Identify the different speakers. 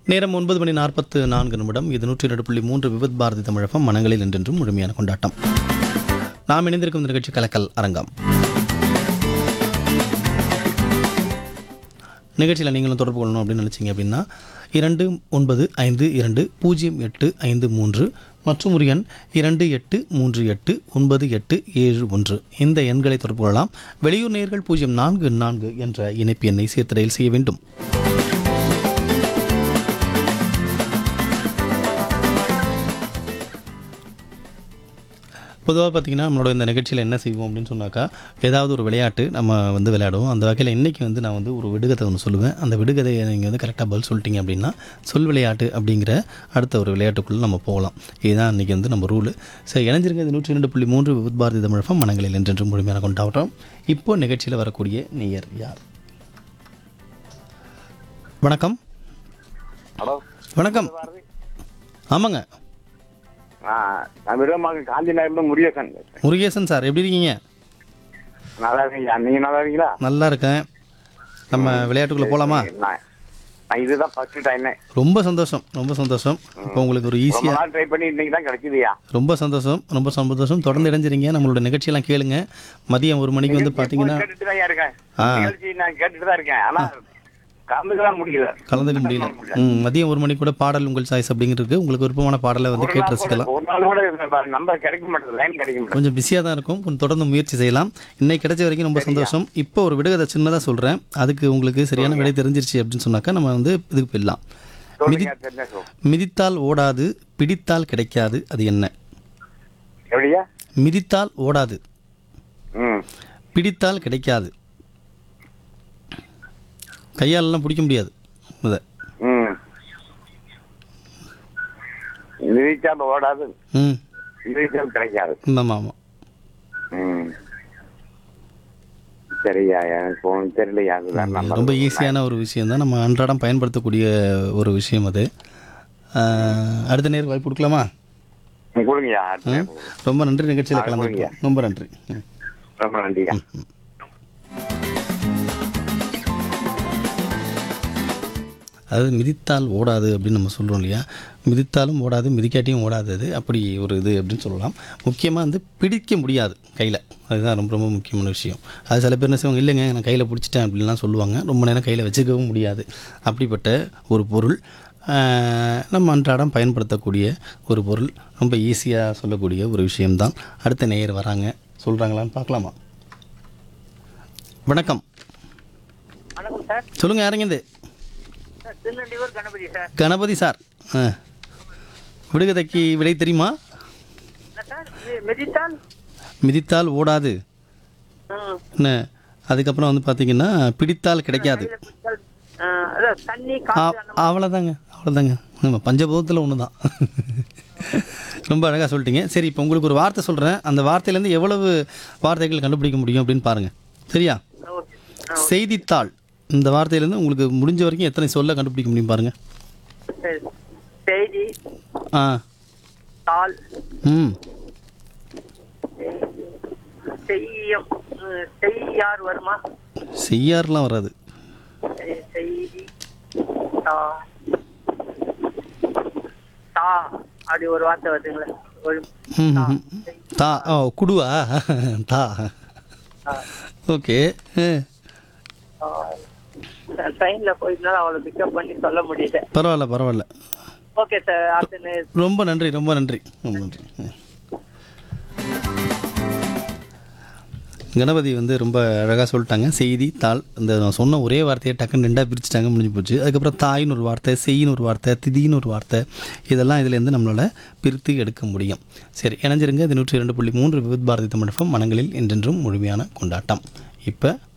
Speaker 1: நேரம் ஒன்பது மணி நாற்பத்து நான்கு நிமிடம் இது நூற்றி இரண்டு புள்ளி மூன்று விவித் பாரதி தமிழகம் மனங்களில் என்றென்றும் முழுமையான கொண்டாட்டம் நாம் இணைந்திருக்கும் இந்த நிகழ்ச்சி கலக்கல் அரங்கம் நிகழ்ச்சியில் நீங்களும் தொடர்பு கொள்ளணும் அப்படின்னு நினச்சிங்க அப்படின்னா இரண்டு ஒன்பது ஐந்து இரண்டு பூஜ்ஜியம் எட்டு ஐந்து மூன்று மற்றும் ஒரு எண் இரண்டு எட்டு மூன்று எட்டு ஒன்பது எட்டு ஏழு ஒன்று இந்த எண்களை தொடர்பு கொள்ளலாம் வெளியூர் நேர்கள் பூஜ்ஜியம் நான்கு நான்கு என்ற இணைப்பு எண்ணை சேர்த்தடையில் செய்ய வேண்டும் பொதுவாக பார்த்தீங்கன்னா நம்மளோட இந்த நிகழ்ச்சியில் என்ன செய்வோம் அப்படின்னு சொன்னாக்கா ஏதாவது ஒரு விளையாட்டு நம்ம வந்து விளையாடுவோம் அந்த வகையில் இன்றைக்கி வந்து நான் வந்து ஒரு விடுகதை ஒன்று சொல்லுவேன் அந்த விடுகதையை நீங்கள் வந்து கரெக்டாக பதில் சொல்லிட்டீங்க அப்படின்னா சொல் விளையாட்டு அப்படிங்கிற அடுத்த ஒரு விளையாட்டுக்குள்ளே நம்ம போகலாம் இதுதான் இன்றைக்கி வந்து நம்ம ரூலு சரி இணைஞ்சிருங்க இது நூற்றி ரெண்டு புள்ளி மூன்று வித் பாரதி தமிழகம் மனங்களில் என்றென்றும் முழுமையான கொண்டாடுறோம் இப்போ நிகழ்ச்சியில் வரக்கூடிய நேயர் யார் வணக்கம்
Speaker 2: ஹலோ
Speaker 1: வணக்கம் ஆமாங்க
Speaker 2: ஆ நான் விரும்பமாக காந்தி நகர்லேருந்து முருகேசன் பேசுறேன்.
Speaker 1: முருகேசன் சார் எப்படி இருக்கீங்க
Speaker 2: நல்லா இருக்கீங்க நீங்க நல்லா இருக்கீங்களா
Speaker 1: நல்லா இருக்கேன் நம்ம விளையாட்டுக்குள்ளே போகலாமா
Speaker 2: நான் நான் இதுதான் ஃபர்ஸ்ட் டைம்
Speaker 1: ரொம்ப சந்தோஷம் ரொம்ப சந்தோஷம் இப்போ உங்களுக்கு ஒரு
Speaker 2: ரொம்ப
Speaker 1: ஈஸியாக
Speaker 2: நாள் ட்ரை பண்ணி இன்னைக்கு தான் கிடைக்குதுயா
Speaker 1: ரொம்ப சந்தோஷம் ரொம்ப சந்தோஷம் தொடர்ந்து இணைஞ்சிருங்க நம்மளோட நிகழ்ச்சியெல்லாம் கேளுங்க மதியம் ஒரு மணிக்கு வந்து பார்த்தீங்கன்னா
Speaker 2: கேட்டுட்டு தான் இருக்கேன்
Speaker 1: ஆ.
Speaker 2: நிகழ்ச்சி நான் கேட்டுட்டு தான் இருக்கேன் ஆனா கலந்துக்கலாம் முடியல
Speaker 1: கலந்துக்க முடியல ம் மதியம் ஒரு மணிக்கு கூட பாடல் உங்கள் சாய்ஸ் அப்படிங்கிறது உங்களுக்கு விருப்பமான பாடலை வந்து
Speaker 2: ஒரு
Speaker 1: கேட்டு
Speaker 2: நாள்
Speaker 1: ரசிக்கலாம்
Speaker 2: கூட- ஒரு நாள் கூட நம்பர் கிடைக்க மாட்டேங்குது லைன் கிடைக்க மாட்டேங்குது
Speaker 1: கொஞ்சம் பிஸியாக தான் இருக்கும் கொஞ்சம் தொடர்ந்து முயற்சி செய்யலாம் இன்னைக்கு கிடைச்ச வரைக்கும் ரொம்ப சந்தோஷம் இப்போ ஒரு விடுகதை சின்னதாக சொல்கிறேன் அதுக்கு உங்களுக்கு சரியான விடை தெரிஞ்சிருச்சு அப்படின்னு சொன்னாக்கா நம்ம வந்து இதுக்கு போயிடலாம் மிதி
Speaker 2: சொல்லுங்க தெரிஞ்சா சொல்லு.
Speaker 1: மிதித்தால் ஓடாது பிடித்தால் கிடைக்காது அது என்ன
Speaker 2: எப்படியா
Speaker 1: மிதித்தால் ஓடாது
Speaker 2: ம்
Speaker 1: பிடித்தால் கிடைக்காது கையாலெல்லாம் பிடிக்க முடியாது இதை
Speaker 2: ம் விதிச்சால் ஓடாது
Speaker 1: ம்
Speaker 2: விதிச்சால் கிடைக்காது
Speaker 1: ஆமாம் ஆமாம்
Speaker 2: ம் சரியா எனக்கு ஒன்றும் தெரியலையா அதுதான் நம்ம
Speaker 1: ரொம்ப ஈஸியான ஒரு விஷயம் தான் நம்ம அன்றாடம் பயன்படுத்தக்கூடிய ஒரு விஷயம் அது ஆஹ், அடுத்த நேரம் வாய்ப்பு கொடுக்கலாமா
Speaker 2: கொடுங்கய்யா
Speaker 1: ரொம்ப நன்றி நிகழ்ச்சியில்
Speaker 2: ஆ,
Speaker 1: கலந்து
Speaker 2: கொடுங்க.
Speaker 1: ரொம்ப நன்றி ம்.
Speaker 2: ரொம்ப நன்றியா
Speaker 1: அதாவது மிதித்தால் ஓடாது அப்படின்னு நம்ம சொல்கிறோம் இல்லையா மிதித்தாலும் ஓடாது மிதிக்காட்டியும் ஓடாது அது அப்படி ஒரு இது அப்படின்னு சொல்லலாம் முக்கியமாக வந்து பிடிக்க முடியாது கையில் அதுதான் ரொம்ப ரொம்ப முக்கியமான விஷயம் அது சில பேர் என்ன செய்வாங்க இல்லைங்க நான் கையில் பிடிச்சிட்டேன் அப்படின்லாம் சொல்லுவாங்க ரொம்ப நேரம் கையில் வச்சுக்கவும் முடியாது அப்படிப்பட்ட ஒரு பொருள் ஆஹ், நம்ம அன்றாடம் பயன்படுத்தக்கூடிய ஒரு பொருள் ரொம்ப ஈஸியாக சொல்லக்கூடிய ஒரு விஷயம்தான் அடுத்த நேயர் வராங்க சொல்கிறாங்களான்னு பார்க்கலாமா வணக்கம்
Speaker 3: வணக்கம் சார்
Speaker 1: சொல்லுங்கள் யாருங்க இது
Speaker 3: sir Tirunelvelur Ganapathi sir
Speaker 1: Ganapathi sir ஆ விடுகதைக்கு விடை தெரியுமா
Speaker 3: என்ன சார் மி- மிதித்தால்
Speaker 1: மிதித்தால் ஓடாது
Speaker 3: ம்,
Speaker 1: என்ன அதுக்கப்புறம் வந்து பார்த்தீங்கன்னா பிடித்தால் கிடைக்காது
Speaker 3: கையில பிடித்தால், ஆ, அதான் தண்ணி
Speaker 1: ஆ,
Speaker 3: காற்று அந்த
Speaker 1: அவ்வளோதாங்க அவ்வளோதாங்க நம்ம பஞ்சபூதத்தில் ஒன்று தான் ரொம்ப அழகாக சொல்லிட்டீங்க சரி இப்போ உங்களுக்கு ஒரு வார்த்தை சொல்கிறேன் அந்த வார்த்தையிலேருந்து எவ்வளவு வார்த்தைகள் கண்டுபிடிக்க முடியும் அப்படின்னு பாருங்கள் சரியா
Speaker 3: மாதிரி. ஓகே ஆ,
Speaker 1: செய்தித்தாள் இந்த வார்த்தையிலேருந்து உங்களுக்கு முடிஞ்ச வரைக்கும் எத்தனை சொல்ல கண்டுபிடிக்க முடியும் பாருங்கள்
Speaker 3: சரி. செய்தி
Speaker 1: ஆ
Speaker 3: தாள்
Speaker 1: ம்
Speaker 3: செய்யம் ம், செய்யார் வருமா
Speaker 1: செய்யார்லாம் வராது
Speaker 3: செய்- செய்தி தா தா அப்படி ஒரு வார்த்தை வருதுங்களே ஒரு
Speaker 1: ம், ம், ம். தா ஓ குடுவா தா ஓகே
Speaker 3: ட்ரெயின்ல போயிருந்தாலும் அவளை பிக்கப் பண்ணி சொல்ல முடியல
Speaker 1: பரவாயில்ல பரவாயில்ல
Speaker 3: ஓகே சார் அடுத்த நே-
Speaker 1: ரொம்ப நன்றி ரொம்ப நன்றி ரொம்ப நன்றி ம். கணபதி வந்து ரொம்ப அழகாக சொல்லிட்டாங்க செய்தி தாள் இந்த நான் சொன்ன ஒரே வார்த்தையை டக்குன்னு ரெண்டாக பிரிச்சுட்டாங்க முடிஞ்சு போச்சு அதுக்கப்புறம் தாயின்னு ஒரு வார்த்தை செய்யின்னு ஒரு வார்த்தை திதின்னு ஒரு வார்த்தை இதெல்லாம் இதுலேருந்து நம்மளால் பிரித்து எடுக்க முடியும் சரி இணைஞ்சிருங்க இது நூற்றி இரண்டு புள்ளி மூன்று விவித் பாரதி தமிழகம் மனங்களில் என்றென்றும் முழுமையான கொண்டாட்டம் இப்போ